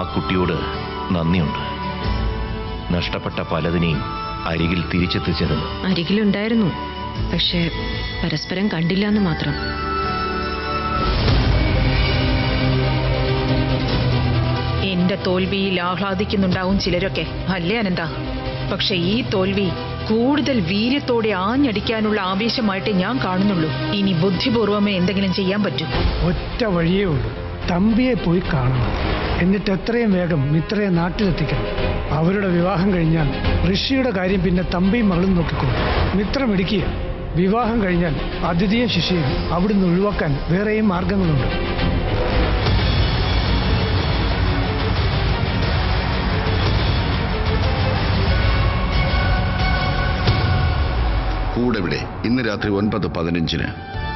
കുട്ടിയോട് നന്ദിയുണ്ട് നഷ്ടപ്പെട്ട പലതിനെയും അരികിൽ തിരിച്ചെത്തിച്ചതിന് അരികിലുണ്ടായിരുന്നു പക്ഷെ പരസ്പരം കണ്ടില്ല എന്ന് മാത്രം എന്റെ തോൽവിയിൽ ആഹ്ലാദിക്കുന്നുണ്ടാവും ചിലരൊക്കെ അല്ലേ അനന്ത പക്ഷെ ഈ തോൽവി കൂടുതൽ വീര്യത്തോടെ ആഞ്ഞടിക്കാനുള്ള ആവേശമായിട്ട് ഞാൻ കാണുന്നുള്ളൂ ഇനി ബുദ്ധിപൂർവമേ എന്തെങ്കിലും ചെയ്യാൻ പറ്റൂ ഒറ്റ വഴിയേ ഉള്ളൂ തമ്പിയെ പോയി കാണണം എന്നിട്ട് എത്രയും വേഗം മിത്രയെ നാട്ടിലെത്തിക്കണം അവരുടെ വിവാഹം കഴിഞ്ഞാൽ ഋഷിയുടെ കാര്യം പിന്നെ തമ്പിയും മകളും നോക്കിക്കോളും മിത്രം ഇടിക്കുക വിവാഹം കഴിഞ്ഞാൽ അതിഥിയും ശിഷ്യയും അവിടുന്ന് ഒഴിവാക്കാൻ വേറെയും മാർഗങ്ങളുണ്ട് കൂടെ ഇവിടെ ഇന്ന് രാത്രി ഒൻപത് പതിനഞ്ചിന്